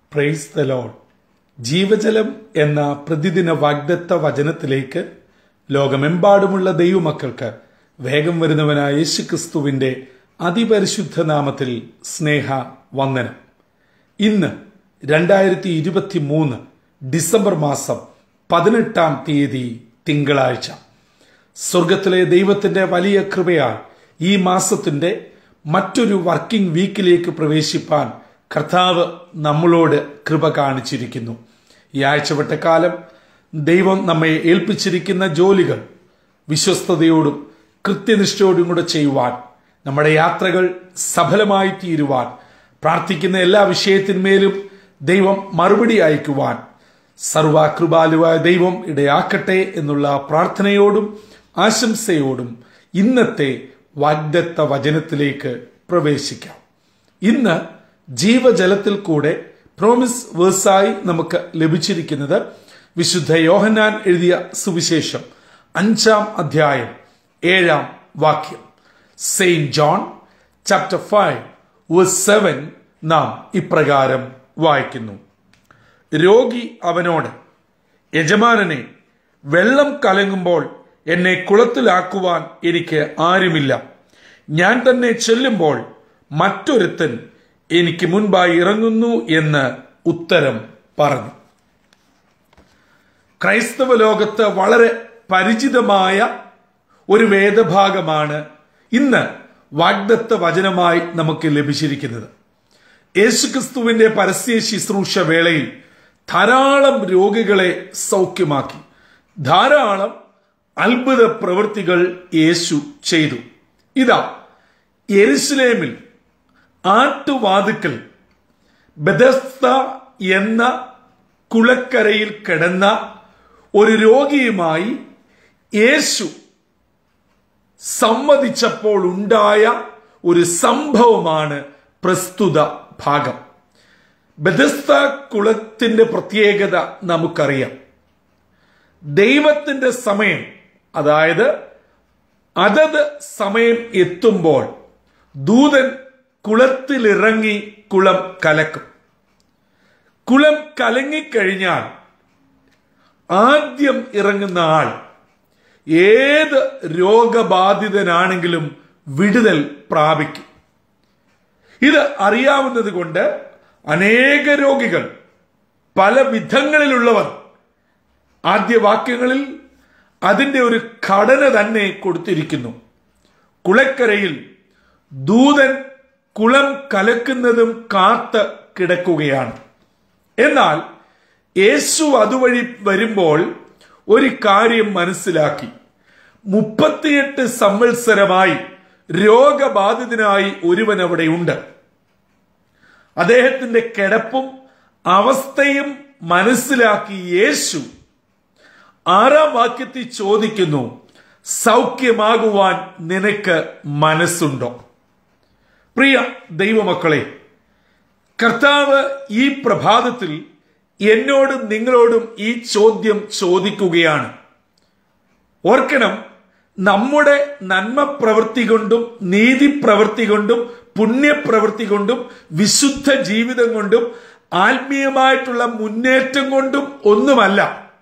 praise the load ജീവജലം എന്ന പ്രതിദിന വാഗ്ദത്ത വചനത്തിലേക്ക് ലോകമെമ്പാടുമുള്ള ദൈവമക്കൾക്ക് വേഗം വരുന്നവനായ യേശുക്രിസ്തുവിന്റെ അതിപരിശുദ്ധ നാമത്തിൽ സ്നേഹ വന്ദനം ഇന്ന് രണ്ടായിരത്തി ഇരുപത്തി മൂന്ന് ഡിസംബർ മാസം പതിനെട്ടാം തീയതി തിങ്കളാഴ്ച സ്വർഗത്തിലെ ദൈവത്തിന്റെ വലിയ കൃപയാൽ ഈ മാസത്തിന്റെ മറ്റൊരു വർക്കിംഗ് വീക്കിലേക്ക് പ്രവേശിപ്പാൻ കർത്താവ് നമ്മളോട് കൃപ കാണിച്ചിരിക്കുന്നു ഈ ആഴ്ചവട്ടക്കാലം ദൈവം നമ്മെ ഏൽപ്പിച്ചിരിക്കുന്ന ജോലികൾ വിശ്വസ്തയോടും കൃത്യനിഷ്ഠയോടും കൂടെ ചെയ്യുവാൻ നമ്മുടെ യാത്രകൾ സഫലമായി തീരുവാൻ പ്രാർത്ഥിക്കുന്ന എല്ലാ വിഷയത്തിന്മേലും ദൈവം മറുപടി അയക്കുവാൻ സർവകൃപാലുവായ ദൈവം ഇടയാക്കട്ടെ എന്നുള്ള പ്രാർത്ഥനയോടും ആശംസയോടും ഇന്നത്തെ വാഗ്ദത്ത വചനത്തിലേക്ക് പ്രവേശിക്കാം ഇന്ന് ജീവജലത്തിൽ കൂടെ പ്രോമിസ് വേഴ്സായി നമുക്ക് ലഭിച്ചിരിക്കുന്നത് വിശുദ്ധ യോഹന്നാൻ എഴുതിയ സുവിശേഷം അഞ്ചാം അധ്യായം ഏഴാം വാക്യം Saint John chapter five verse seven നാം ഇപ്രകാരം വായിക്കുന്നു രോഗി അവനോട് യജമാനനെ വെള്ളം കലങ്ങുമ്പോൾ എന്നെ കുളത്തിലാക്കുവാൻ എനിക്ക് ആരുമില്ല ഞാൻ തന്നെ ചെല്ലുമ്പോൾ മറ്റൊരുത്തൻ എനിക്ക് മുൻപായി ഇറങ്ങുന്നു എന്ന് ഉത്തരം പറഞ്ഞു ക്രൈസ്തവ ലോകത്ത് വളരെ പരിചിതമായ ഒരു വേദഭാഗമാണ് ഇന്ന് വാഗ്ദത്ത വചനമായി നമുക്ക് ലഭിച്ചിരിക്കുന്നത് യേശുക്രിസ്തുവിന്റെ പരസ്യ ശുശ്രൂഷ വേളയിൽ ധാരാളം രോഗികളെ സൗഖ്യമാക്കി ധാരാളം അത്ഭുത പ്രവൃത്തികൾ യേശു ചെയ്തു ഇതാ യെരുസലേമിൽ ആട്ടുവാതുക്കൽ ബദസ്ത എന്ന കുളക്കരയിൽ കിടന്ന ഒരു രോഗിയുമായി യേശു സംവദിച്ചപ്പോൾ ഉണ്ടായ ഒരു സംഭവമാണ് പ്രസ്തുത ഭാഗം ബദസ്ത കുളത്തിന്റെ പ്രത്യേകത നമുക്കറിയാം ദൈവത്തിന്റെ സമയം അതായത് അതത് സമയം എത്തുമ്പോൾ ദൂതൻ കുളത്തിലിറങ്ങി കുളം കലക്കും കുളം കലങ്ങിക്കഴിഞ്ഞാൽ ആദ്യം ഇറങ്ങുന്ന ആൾ ഏത് രോഗബാധിതനാണെങ്കിലും വിടുതൽ പ്രാപിക്കും ഇത് അറിയാവുന്നത് കൊണ്ട് അനേക രോഗികൾ പല വിധങ്ങളിലുള്ളവർ ആദ്യ വാക്യങ്ങളിൽ അതിന്റെ ഒരു ഘടന തന്നെ കൊടുത്തിരിക്കുന്നു കുളക്കരയിൽ ദൂതൻ കുളം കലക്കുന്നതും കാത്ത് കിടക്കുകയാണ് എന്നാൽ യേശു അതുവഴി വരുമ്പോൾ ഒരു കാര്യം മനസ്സിലാക്കി മുപ്പത്തിയെട്ട് സംവത്സരമായി രോഗബാധിതനായി ഒരുവൻ അവിടെയുണ്ട് അദ്ദേഹത്തിന്റെ കിടപ്പും അവസ്ഥയും മനസ്സിലാക്കി യേശു ആറാം വാക്യത്തിൽ ചോദിക്കുന്നു സൗഖ്യമാകുവാൻ നിനക്ക് മനസ്സുണ്ടോ പ്രിയ ദൈവമക്കളെ കർത്താവ് ഈ പ്രഭാതത്തിൽ എന്നോടും നിങ്ങളോടും ഈ ചോദ്യം ചോദിക്കുകയാണ് ഓർക്കണം നമ്മുടെ നന്മ പ്രവൃത്തി കൊണ്ടും നീതി പ്രവൃത്തി കൊണ്ടും പുണ്യപ്രവൃത്തി കൊണ്ടും വിശുദ്ധ ജീവിതം കൊണ്ടും ആത്മീയമായിട്ടുള്ള മുന്നേറ്റം കൊണ്ടും ഒന്നുമല്ല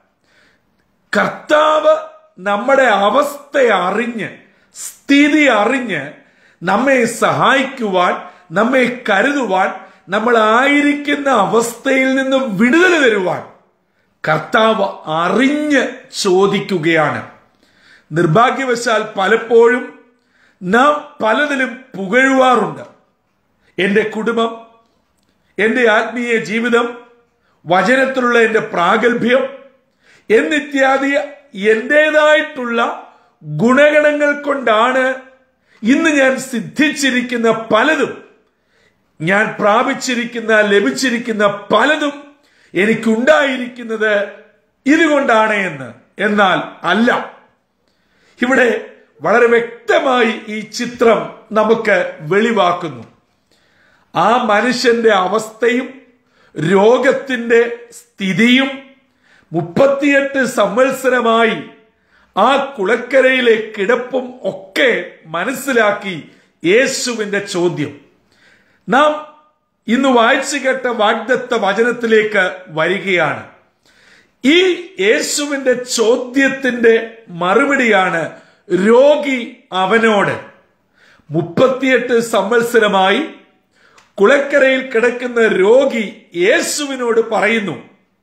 കർത്താവ് നമ്മുടെ അവസ്ഥ അറിഞ്ഞ് സ്ഥിതി അറിഞ്ഞ് നമ്മെ സഹായിക്കുവാൻ നമ്മെ കരുതുവാൻ നമ്മൾ ആയിരിക്കുന്ന അവസ്ഥയിൽ നിന്ന് വിടുതൽ തരുവാൻ കർത്താവ് അറിഞ്ഞ് ചോദിക്കുകയാണ് നിർഭാഗ്യവശാൽ പലപ്പോഴും നാം പലതിലും പുകഴുവാറുണ്ട് എൻ്റെ കുടുംബം എൻ്റെ ആത്മീയ ജീവിതം വചനത്തിലുള്ള എൻ്റെ പ്രാഗൽഭ്യം എന്നിത്യാദി എന്റേതായിട്ടുള്ള ഗുണഗണങ്ങൾ കൊണ്ടാണ് ഇന്ന് ഞാൻ സിദ്ധിച്ചിരിക്കുന്ന പലതും ഞാൻ പ്രാപിച്ചിരിക്കുന്ന ലഭിച്ചിരിക്കുന്ന പലതും എനിക്കുണ്ടായിരിക്കുന്നത് ഇതുകൊണ്ടാണ് എന്ന് എന്നാൽ അല്ല ഇവിടെ വളരെ വ്യക്തമായി ഈ ചിത്രം നമുക്ക് വെളിവാക്കുന്നു ആ മനുഷ്യന്റെ അവസ്ഥയും രോഗത്തിന്റെ സ്ഥിതിയും മുപ്പത്തിയെട്ട് സംവത്സരമായി ആ കുളക്കരയിലെ കിടപ്പും ഒക്കെ മനസ്സിലാക്കി യേശുവിന്റെ ചോദ്യം നാം ഇന്ന് വായിച്ചു കേട്ട വാഗ്ദത്ത വചനത്തിലേക്ക് വരികയാണ് ഈ യേശുവിന്റെ ചോദ്യത്തിന്റെ മറുപടിയാണ് രോഗി അവനോട് മുപ്പത്തിയെട്ട് സംവത്സരമായി കുളക്കരയിൽ കിടക്കുന്ന രോഗി യേശുവിനോട് പറയുന്നു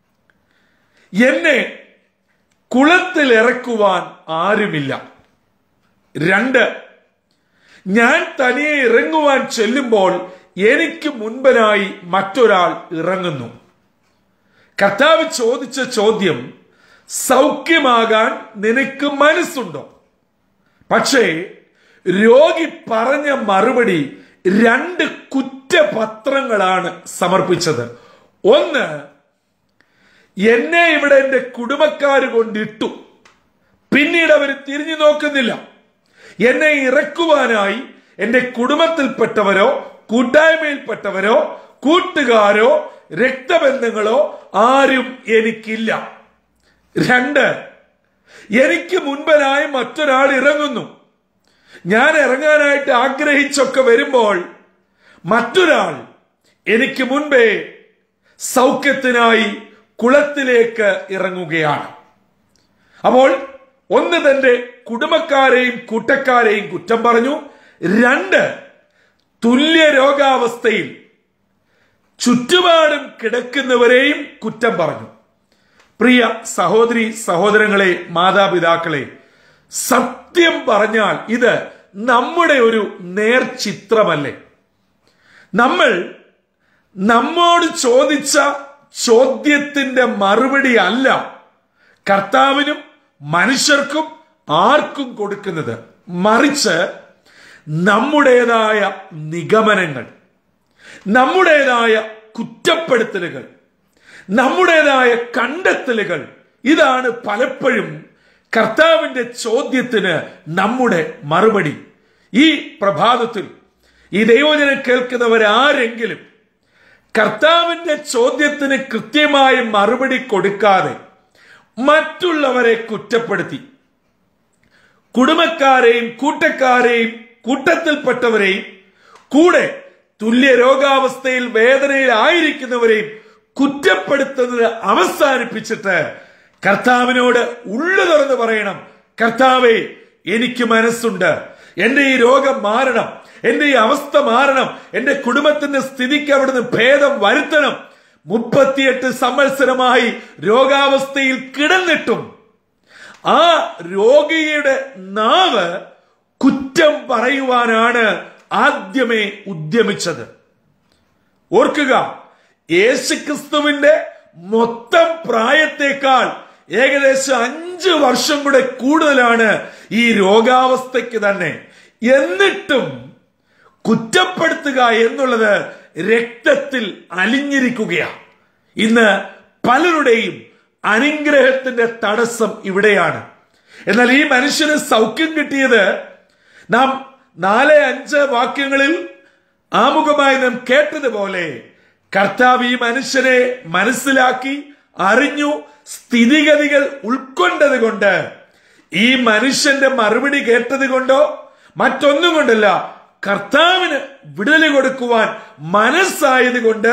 എന്നെ കുളത്തിൽ ഇറക്കുവാൻ ആരുമില്ല രണ്ട് ഞാൻ തനിയെ ഇറങ്ങുവാൻ ചെല്ലുമ്പോൾ എനിക്ക് മുൻപനായി മറ്റൊരാൾ ഇറങ്ങുന്നു കർത്താവ് ചോദിച്ച ചോദ്യം സൗഖ്യമാകാൻ നിനക്ക് മനസ്സുണ്ടോ പക്ഷേ രോഗി പറഞ്ഞ മറുപടി രണ്ട് കുറ്റപത്രങ്ങളാണ് സമർപ്പിച്ചത് ഒന്ന് എന്നെ ഇവിടെ എന്റെ കുടുംബക്കാർ കൊണ്ടിട്ടു പിന്നീട് അവർ തിരിഞ്ഞു നോക്കുന്നില്ല എന്നെ ഇറക്കുവാനായി എന്റെ കുടുംബത്തിൽപ്പെട്ടവരോ കൂട്ടായ്മയിൽപ്പെട്ടവരോ കൂട്ടുകാരോ രക്തബന്ധങ്ങളോ ആരും എനിക്കില്ല രണ്ട് എനിക്ക് മുൻപനായി മറ്റൊരാൾ ഇറങ്ങുന്നു ഞാൻ ഇറങ്ങാനായിട്ട് ആഗ്രഹിച്ചൊക്കെ വരുമ്പോൾ മറ്റൊരാൾ എനിക്ക് മുൻപേ സൗഖ്യത്തിനായി കുളത്തിലേക്ക് ഇറങ്ങുകയാണ് അപ്പോൾ ഒന്ന് തന്റെ കുടുംബക്കാരെയും കൂട്ടക്കാരെയും കുറ്റം പറഞ്ഞു രണ്ട് തുല്യ രോഗാവസ്ഥയിൽ ചുറ്റുപാടും കിടക്കുന്നവരെയും കുറ്റം പറഞ്ഞു പ്രിയ സഹോദരി സഹോദരങ്ങളെ മാതാപിതാക്കളെ സത്യം പറഞ്ഞാൽ ഇത് നമ്മുടെ ഒരു നേർചിത്രമല്ലേ നമ്മൾ നമ്മോട് ചോദിച്ച ചോദ്യത്തിന്റെ മറുപടി അല്ല കർത്താവിനും മനുഷ്യർക്കും ആർക്കും കൊടുക്കുന്നത് മറിച്ച് നമ്മുടേതായ നിഗമനങ്ങൾ നമ്മുടേതായ കുറ്റപ്പെടുത്തലുകൾ നമ്മുടേതായ കണ്ടെത്തലുകൾ ഇതാണ് പലപ്പോഴും കർത്താവിന്റെ ചോദ്യത്തിന് നമ്മുടെ മറുപടി ഈ പ്രഭാതത്തിൽ ഈ ദൈവജനം കേൾക്കുന്നവരാരെങ്കിലും കർത്താവിന്റെ ചോദ്യത്തിന് കൃത്യമായ മറുപടി കൊടുക്കാതെ മറ്റുള്ളവരെ കുറ്റപ്പെടുത്തി കുടുംബക്കാരെയും കൂട്ടക്കാരെയും കൂട്ടത്തിൽപ്പെട്ടവരെയും കൂടെ തുല്യ രോഗാവസ്ഥയിൽ വേദനയിൽ ആയിരിക്കുന്നവരെയും കുറ്റപ്പെടുത്തുന്നത് അവസാനിപ്പിച്ചിട്ട് കർത്താവിനോട് ഉള്ളു തുറന്ന് പറയണം കർത്താവെ എനിക്ക് മനസ്സുണ്ട് എന്റെ ഈ രോഗം മാറണം എന്റെ ഈ അവസ്ഥ മാറണം എന്റെ കുടുംബത്തിന്റെ സ്ഥിതിക്ക് അവിടുന്ന് ഭേദം വരുത്തണം മുപ്പത്തിയെട്ട് സംവത്സരമായി രോഗാവസ്ഥയിൽ കിടന്നിട്ടും ആ രോഗിയുടെ നാവ് കുറ്റം പറയുവാനാണ് ആദ്യമേ ഉദ്യമിച്ചത് ഓർക്കുക യേശുക്രിസ്തുവിന്റെ മൊത്തം പ്രായത്തേക്കാൾ ഏകദേശം അഞ്ച് വർഷം കൂടെ കൂടുതലാണ് ഈ രോഗാവസ്ഥയ്ക്ക് തന്നെ എന്നിട്ടും കുറ്റപ്പെടുത്തുക എന്നുള്ളത് രക്തത്തിൽ അലിഞ്ഞിരിക്കുകയാണ് ഇന്ന് പലരുടെയും അനുഗ്രഹത്തിന്റെ തടസ്സം ഇവിടെയാണ് എന്നാൽ ഈ മനുഷ്യന് സൗഖ്യം കിട്ടിയത് നാം നാല് അഞ്ച് വാക്യങ്ങളിൽ ആമുഖമായി നാം കേട്ടതുപോലെ കർത്താവ് ഈ മനുഷ്യനെ മനസ്സിലാക്കി അറിഞ്ഞു സ്ഥിതിഗതികൾ ഉൾക്കൊണ്ടത് കൊണ്ട് ഈ മനുഷ്യന്റെ മറുപടി കേട്ടത് കൊണ്ടോ മറ്റൊന്നും കൊണ്ടല്ല കർത്താവിന് വിടുതൽ കൊടുക്കുവാൻ മനസ്സായത് കൊണ്ട്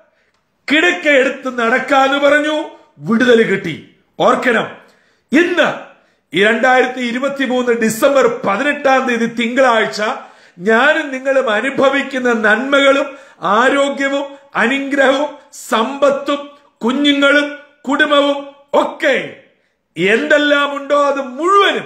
കിടക്ക എടുത്ത് നടക്കാന്ന് പറഞ്ഞു വിടുതൽ കിട്ടി ഓർക്കണം ഇന്ന് ഈ രണ്ടായിരത്തി ഇരുപത്തി മൂന്ന് ഡിസംബർ പതിനെട്ടാം തീയതി തിങ്കളാഴ്ച ഞാനും നിങ്ങളും അനുഭവിക്കുന്ന നന്മകളും ആരോഗ്യവും അനുഗ്രഹവും സമ്പത്തും കുഞ്ഞുങ്ങളും കുടുംബവും ഒക്കെ എന്തെല്ലാം ഉണ്ടോ അത് മുഴുവനും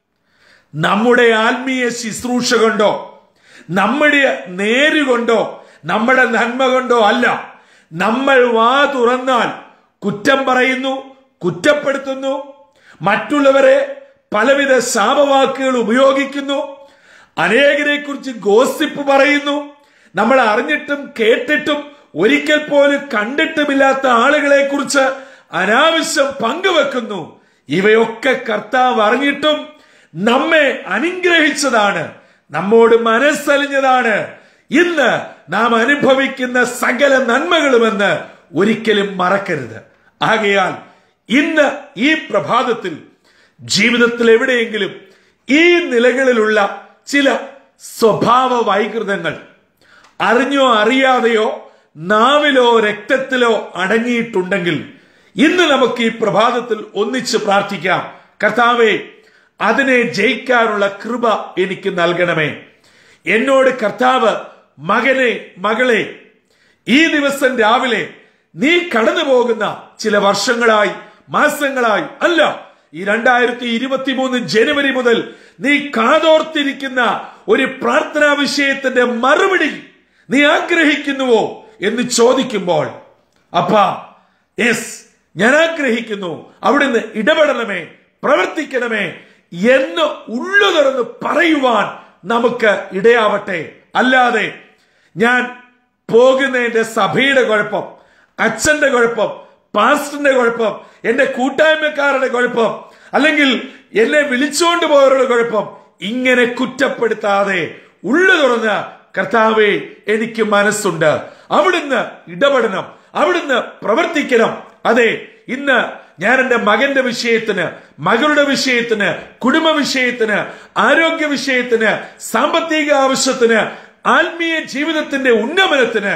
നമ്മുടെ ആത്മീയ ശുശ്രൂഷ കൊണ്ടോ നമ്മുടെ നേരുകൊണ്ടോ നമ്മുടെ നന്മ കൊണ്ടോ അല്ല നമ്മൾ വാ തുറന്നാൽ കുറ്റം പറയുന്നു കുറ്റപ്പെടുത്തുന്നു മറ്റുള്ളവരെ പലവിധ ശാപവാക്കുകൾ ഉപയോഗിക്കുന്നു അനേകരെ കുറിച്ച് ഗോസിപ്പ് പറയുന്നു നമ്മൾ അറിഞ്ഞിട്ടും കേട്ടിട്ടും ഒരിക്കൽ പോലും കണ്ടിട്ടുമില്ലാത്ത ആളുകളെ കുറിച്ച് അനാവശ്യം പങ്കുവെക്കുന്നു ഇവയൊക്കെ കർത്താവ് അറിഞ്ഞിട്ടും നമ്മെ അനുഗ്രഹിച്ചതാണ് നമ്മോട് മനസ്സലിഞ്ഞതാണ് ഇന്ന് നാം അനുഭവിക്കുന്ന സകല നന്മകളുമെന്ന് ഒരിക്കലും മറക്കരുത് ആകയാൽ ഇന്ന് ഈ പ്രഭാതത്തിൽ ജീവിതത്തിൽ എവിടെയെങ്കിലും ഈ നിലകളിലുള്ള ചില സ്വഭാവ വൈകൃതങ്ങൾ അറിഞ്ഞോ അറിയാതെയോ നാവിലോ രക്തത്തിലോ അടങ്ങിയിട്ടുണ്ടെങ്കിൽ ഇന്ന് നമുക്ക് ഈ പ്രഭാതത്തിൽ ഒന്നിച്ച് പ്രാർത്ഥിക്കാം കർത്താവെ അതിനെ ജയിക്കാനുള്ള കൃപ എനിക്ക് നൽകണമേ എന്നോട് കർത്താവ് മകനെ മകളെ ഈ ദിവസം രാവിലെ നീ കടന്നു പോകുന്ന ചില വർഷങ്ങളായി മാസങ്ങളായി അല്ല ഈ രണ്ടായിരത്തി ഇരുപത്തി മൂന്ന് ജനുവരി മുതൽ നീ കാതോർത്തിരിക്കുന്ന ഒരു പ്രാർത്ഥനാ വിഷയത്തിന്റെ മറുപടി നീ ആഗ്രഹിക്കുന്നുവോ എന്ന് ചോദിക്കുമ്പോൾ അപ്പാ യെസ് ഞാൻ ആഗ്രഹിക്കുന്നു അവിടുന്ന് ഇടപെടണമേ പ്രവർത്തിക്കണമേ എന്ന് ഉള്ളു തുറന്ന് പറയുവാൻ നമുക്ക് ഇടയാവട്ടെ അല്ലാതെ ഞാൻ പോകുന്നതിന്റെ സഭയുടെ കുഴപ്പം അച്ഛന്റെ കുഴപ്പം പാസ്റ്ററിന്റെ കുഴപ്പം എന്റെ കൂട്ടായ്മക്കാരുടെ കുഴപ്പം അല്ലെങ്കിൽ എന്നെ വിളിച്ചുകൊണ്ട് പോയവരുടെ കുഴപ്പം ഇങ്ങനെ കുറ്റപ്പെടുത്താതെ ഉള്ളു തുറന്ന് കർത്താവെ എനിക്ക് മനസ്സുണ്ട് അവിടുന്ന് ഇടപെടണം അവിടുന്ന് പ്രവർത്തിക്കണം അതെ ഇന്ന് ഞാൻ എന്റെ മകന്റെ വിഷയത്തിന് മകളുടെ വിഷയത്തിന് കുടുംബ വിഷയത്തിന് ആരോഗ്യ വിഷയത്തിന് സാമ്പത്തിക ആവശ്യത്തിന് ആത്മീയ ജീവിതത്തിന്റെ ഉന്നമനത്തിന്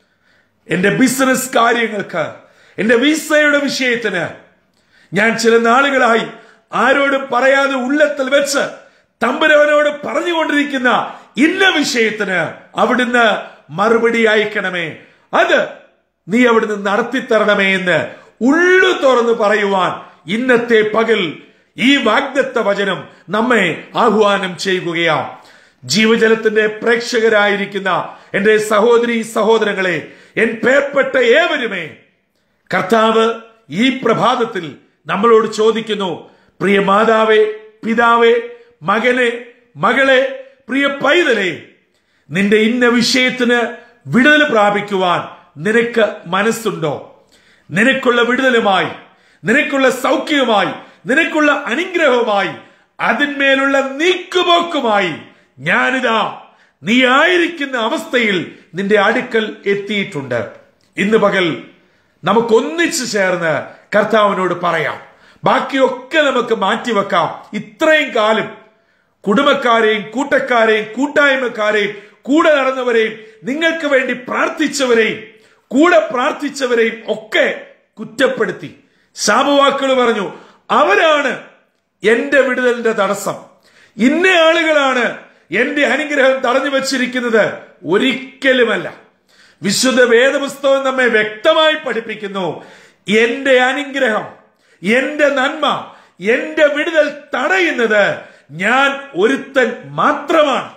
എന്റെ ബിസിനസ് കാര്യങ്ങൾക്ക് എന്റെ വിസയുടെ വിഷയത്തിന് ഞാൻ ചില നാളുകളായി ആരോടും പറയാതെ ഉള്ളത്തിൽ വെച്ച് തമ്പുരവനോട് പറഞ്ഞുകൊണ്ടിരിക്കുന്ന ഇന്ന വിഷയത്തിന് അവിടുന്ന് മറുപടി അയക്കണമേ അത് നീ അവിടുന്ന് നടത്തിത്തരണമേ എന്ന് ഉള്ളു തുറന്ന് പറയുവാൻ ഇന്നത്തെ പകൽ ഈ വാഗ്ദത്ത വചനം നമ്മെ ആഹ്വാനം ചെയ്യുകയാണ് ജീവജലത്തിന്റെ പ്രേക്ഷകരായിരിക്കുന്ന എന്റെ സഹോദരി സഹോദരങ്ങളെ എൻ പേർപ്പെട്ട ഏവരുമേ കർത്താവ് ഈ പ്രഭാതത്തിൽ നമ്മളോട് ചോദിക്കുന്നു പ്രിയ മാതാവേ പിതാവേ മകനെ മകളെ പ്രിയ പൈതലെ നിന്റെ ഇന്ന വിഷയത്തിന് വിടുതൽ പ്രാപിക്കുവാൻ നിനക്ക് മനസ്സുണ്ടോ നിനക്കുള്ള വിടുതലുമായി നിനക്കുള്ള സൗഖ്യവുമായി നിനക്കുള്ള അനുഗ്രഹവുമായി അതിന്മേലുള്ള നീക്കുപോക്കുമായി ഞാനിതാ നീ ആയിരിക്കുന്ന അവസ്ഥയിൽ നിന്റെ അടുക്കൽ എത്തിയിട്ടുണ്ട് ഇന്ന് പകൽ നമുക്കൊന്നിച്ചു ചേർന്ന് കർത്താവിനോട് പറയാം ബാക്കിയൊക്കെ നമുക്ക് മാറ്റിവെക്കാം ഇത്രയും കാലം കുടുംബക്കാരെയും കൂട്ടക്കാരെയും കൂട്ടായ്മക്കാരെയും കൂടെ നടന്നവരെയും നിങ്ങൾക്ക് വേണ്ടി പ്രാർത്ഥിച്ചവരെയും കൂടെ പ്രാർത്ഥിച്ചവരെയും ഒക്കെ കുറ്റപ്പെടുത്തി ശാപവാക്കുകൾ പറഞ്ഞു അവരാണ് എന്റെ വിടുതലിന്റെ തടസ്സം ഇന്ന ആളുകളാണ് എന്റെ അനുഗ്രഹം തടഞ്ഞു വച്ചിരിക്കുന്നത് ഒരിക്കലുമല്ല വിശുദ്ധ വേദപുസ്തകം നമ്മെ വ്യക്തമായി പഠിപ്പിക്കുന്നു എന്റെ അനുഗ്രഹം എന്റെ നന്മ എന്റെ വിടുതൽ തടയുന്നത് ഞാൻ ഒരുത്തൻ മാത്രമാണ്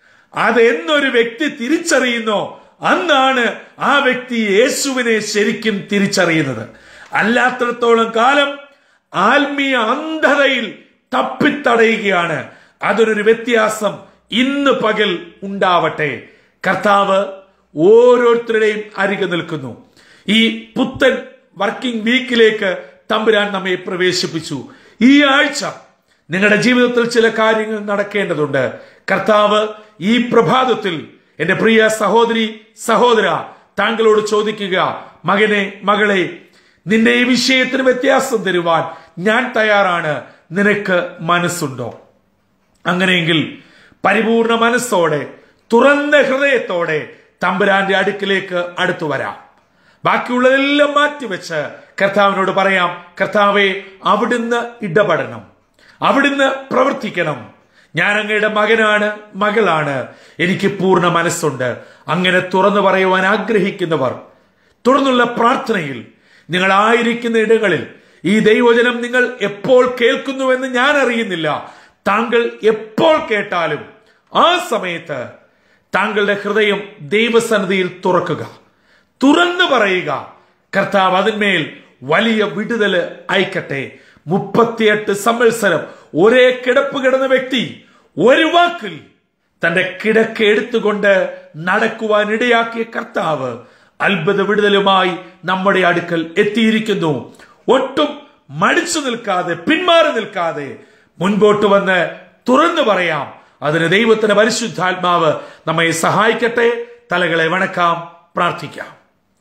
അതെന്നൊരു വ്യക്തി തിരിച്ചറിയുന്നോ അന്നാണ് ആ വ്യക്തി യേശുവിനെ ശരിക്കും തിരിച്ചറിയുന്നത് അല്ലാത്തിടത്തോളം കാലം ആത്മീയ അന്ധതയിൽ തപ്പിത്തടയുകയാണ് അതൊരു വ്യത്യാസം ഇന്ന് പകൽ ഉണ്ടാവട്ടെ കർത്താവ് ഓരോരുത്തരുടെയും അരികെ നിൽക്കുന്നു ഈ പുത്തൻ വർക്കിംഗ് വീക്കിലേക്ക് തമ്പുരാൻ നമ്മെ പ്രവേശിപ്പിച്ചു ഈ ആഴ്ച നിങ്ങളുടെ ജീവിതത്തിൽ ചില കാര്യങ്ങൾ നടക്കേണ്ടതുണ്ട് കർത്താവ് ഈ പ്രഭാതത്തിൽ എന്റെ പ്രിയ സഹോദരി സഹോദര താങ്കളോട് ചോദിക്കുക മകനെ മകളെ നിന്റെ ഈ വിഷയത്തിന് വ്യത്യാസം തരുവാൻ ഞാൻ തയ്യാറാണ് നിനക്ക് മനസ്സുണ്ടോ അങ്ങനെയെങ്കിൽ പരിപൂർണ മനസ്സോടെ തുറന്ന ഹൃദയത്തോടെ തമ്പുരാന്റെ അടുക്കിലേക്ക് അടുത്തു വരാം ബാക്കിയുള്ളതെല്ലാം മാറ്റിവെച്ച് കർത്താവിനോട് പറയാം കർത്താവെ അവിടുന്ന് ഇടപെടണം അവിടുന്ന് പ്രവർത്തിക്കണം ഞാൻ അങ്ങയുടെ മകനാണ് മകളാണ് എനിക്ക് പൂർണ്ണ മനസ്സുണ്ട് അങ്ങനെ തുറന്നു പറയുവാൻ ആഗ്രഹിക്കുന്നവർ തുടർന്നുള്ള പ്രാർത്ഥനയിൽ നിങ്ങൾ ആയിരിക്കുന്ന ഇടങ്ങളിൽ ഈ ദൈവജനം നിങ്ങൾ എപ്പോൾ കേൾക്കുന്നുവെന്ന് ഞാൻ അറിയുന്നില്ല താങ്കൾ എപ്പോൾ കേട്ടാലും ആ സമയത്ത് താങ്കളുടെ ഹൃദയം ദൈവസന്നിധിയിൽ തുറക്കുക തുറന്നു പറയുക കർത്താവ് അതിന്മേൽ വലിയ വിടുതല് അയക്കട്ടെ മുപ്പത്തിയെട്ട് സംവത്സരം ഒരേ കിടപ്പ് കിടന്ന വ്യക്തി ഒരു വാക്കിൽ തന്റെ കിടക്ക് എടുത്തുകൊണ്ട് നടക്കുവാൻ ഇടയാക്കിയ കർത്താവ് അത്ഭുത വിടുതലുമായി നമ്മുടെ അടുക്കൽ എത്തിയിരിക്കുന്നു ഒട്ടും മടിച്ചു നിൽക്കാതെ പിന്മാറി നിൽക്കാതെ മുൻപോട്ട് വന്ന് തുറന്നു പറയാം അതിന് ദൈവത്തിന്റെ പരിശുദ്ധാത്മാവ് നമ്മെ സഹായിക്കട്ടെ തലകളെ വണക്കാം പ്രാർത്ഥിക്കാം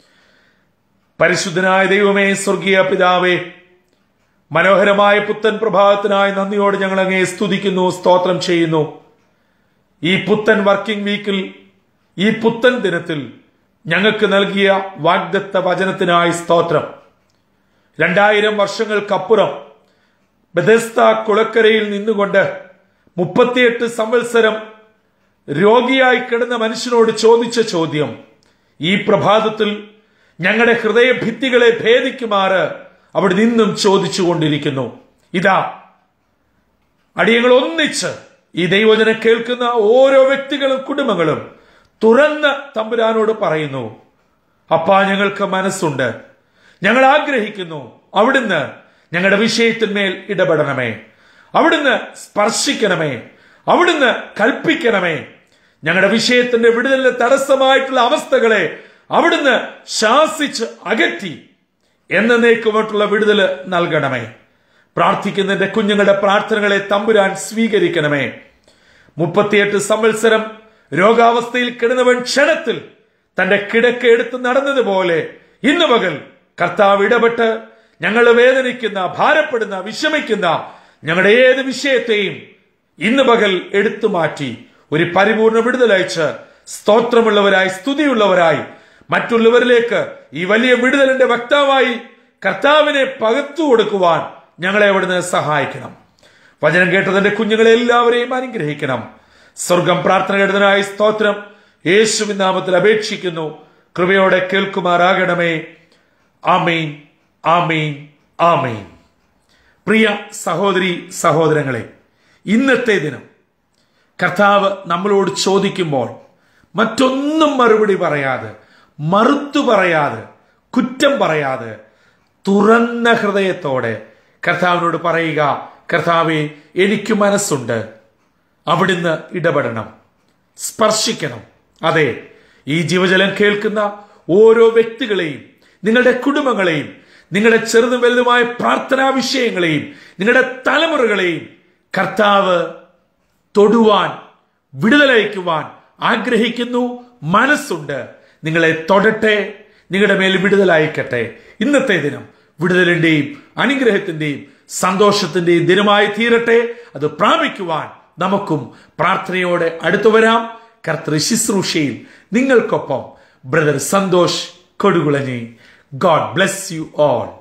പരിശുദ്ധനായ ദൈവമേ സ്വർഗീയ പിതാവേ മനോഹരമായ പുത്തൻ പ്രഭാതത്തിനായി നന്ദിയോട് ഞങ്ങൾ അങ്ങേ സ്തുതിക്കുന്നു സ്തോത്രം ചെയ്യുന്നു ഈ പുത്തൻ വർക്കിംഗ് വീക്കിൽ ഈ പുത്തൻ ദിനത്തിൽ ഞങ്ങൾക്ക് നൽകിയ വാഗ്ദത്ത വചനത്തിനായി സ്തോത്രം രണ്ടായിരം വർഷങ്ങൾക്കപ്പുറം ബദസ്ത കുളക്കരയിൽ നിന്നുകൊണ്ട് മുപ്പത്തിയെട്ട് സംവത്സരം രോഗിയായി കിടന്ന മനുഷ്യനോട് ചോദിച്ച ചോദ്യം ഈ പ്രഭാതത്തിൽ ഞങ്ങളുടെ ഹൃദയഭിത്തികളെ ഭേദിക്കുമാറ് അവിടെ നിന്നും ചോദിച്ചുകൊണ്ടിരിക്കുന്നു ഇതാ അടിയങ്ങൾ ഒന്നിച്ച് ഈ ദൈവജനം കേൾക്കുന്ന ഓരോ വ്യക്തികളും കുടുംബങ്ങളും തുറന്ന് തമ്പുരാനോട് പറയുന്നു അപ്പാ ഞങ്ങൾക്ക് മനസ്സുണ്ട് ഞങ്ങൾ ആഗ്രഹിക്കുന്നു അവിടുന്ന് ഞങ്ങളുടെ വിഷയത്തിന്മേൽ ഇടപെടണമേ അവിടുന്ന് സ്പർശിക്കണമേ അവിടുന്ന് കൽപ്പിക്കണമേ ഞങ്ങളുടെ വിഷയത്തിന്റെ വിടുതലിന് തടസ്സമായിട്ടുള്ള അവസ്ഥകളെ അവിടുന്ന് ശാസിച്ച് അകറ്റി എന്നേക്കുമായിട്ടുള്ള വിടുതൽ നൽകണമേ പ്രാർത്ഥിക്കുന്നതിന്റെ കുഞ്ഞുങ്ങളുടെ പ്രാർത്ഥനകളെ തമ്പുരാൻ സ്വീകരിക്കണമേ മുപ്പത്തിയെട്ട് സംവത്സരം രോഗാവസ്ഥയിൽ കിടന്നവൻ ക്ഷണത്തിൽ തന്റെ കിടക്ക എടുത്ത് നടന്നതുപോലെ ഇന്ന് പകൽ കർത്താവ് ഇടപെട്ട് ഞങ്ങൾ വേദനിക്കുന്ന ഭാരപ്പെടുന്ന വിഷമിക്കുന്ന ഞങ്ങളുടെ ഏത് വിഷയത്തെയും ഇന്ന് പകൽ എടുത്തു മാറ്റി ഒരു പരിപൂർണ വിടുതലയച്ച് സ്തോത്രമുള്ളവരായി സ്തുതിയുള്ളവരായി മറ്റുള്ളവരിലേക്ക് ഈ വലിയ വിടുതലിന്റെ വക്താവായി കർത്താവിനെ പകർത്തു കൊടുക്കുവാൻ ഞങ്ങളെ അവിടുന്ന് സഹായിക്കണം വചനം കേട്ടതിന്റെ കുഞ്ഞുങ്ങളെ എല്ലാവരെയും അനുഗ്രഹിക്കണം സ്വർഗം പ്രാർത്ഥന കേട്ടതിനായി സ്തോത്രം യേശുവിൻ നാമത്തിൽ അപേക്ഷിക്കുന്നു കൃപയോടെ കേൾക്കുമാറാകണമേ ആമീൻ ആമീൻ ആമീൻ പ്രിയ സഹോദരി സഹോദരങ്ങളെ ഇന്നത്തെ ദിനം കർത്താവ് നമ്മളോട് ചോദിക്കുമ്പോൾ മറ്റൊന്നും മറുപടി പറയാതെ മറുത്തു പറയാതെ കുറ്റം പറയാതെ തുറന്ന ഹൃദയത്തോടെ കർത്താവിനോട് പറയുക കർത്താവെ എനിക്ക് മനസ്സുണ്ട് അവിടുന്ന് ഇടപെടണം സ്പർശിക്കണം അതെ ഈ ജീവജലം കേൾക്കുന്ന ഓരോ വ്യക്തികളെയും നിങ്ങളുടെ കുടുംബങ്ങളെയും നിങ്ങളുടെ ചെറുതും വലുതുമായ പ്രാർത്ഥനാ വിഷയങ്ങളെയും നിങ്ങളുടെ തലമുറകളെയും കർത്താവ് തൊടുവാൻ വിടുതലയക്കുവാൻ ആഗ്രഹിക്കുന്നു മനസ്സുണ്ട് നിങ്ങളെ തൊടട്ടെ നിങ്ങളുടെ മേൽ വിടുതലയക്കട്ടെ ഇന്നത്തെ ദിനം വിടുതലിന്റെയും അനുഗ്രഹത്തിന്റെയും സന്തോഷത്തിന്റെയും ദിനമായി തീരട്ടെ അത് പ്രാപിക്കുവാൻ നമുക്കും പ്രാർത്ഥനയോടെ അടുത്തു വരാം കർത്തൃ ശുശ്രൂഷയിൽ നിങ്ങൾക്കൊപ്പം brother Santhosh Kodukulanji God bless you all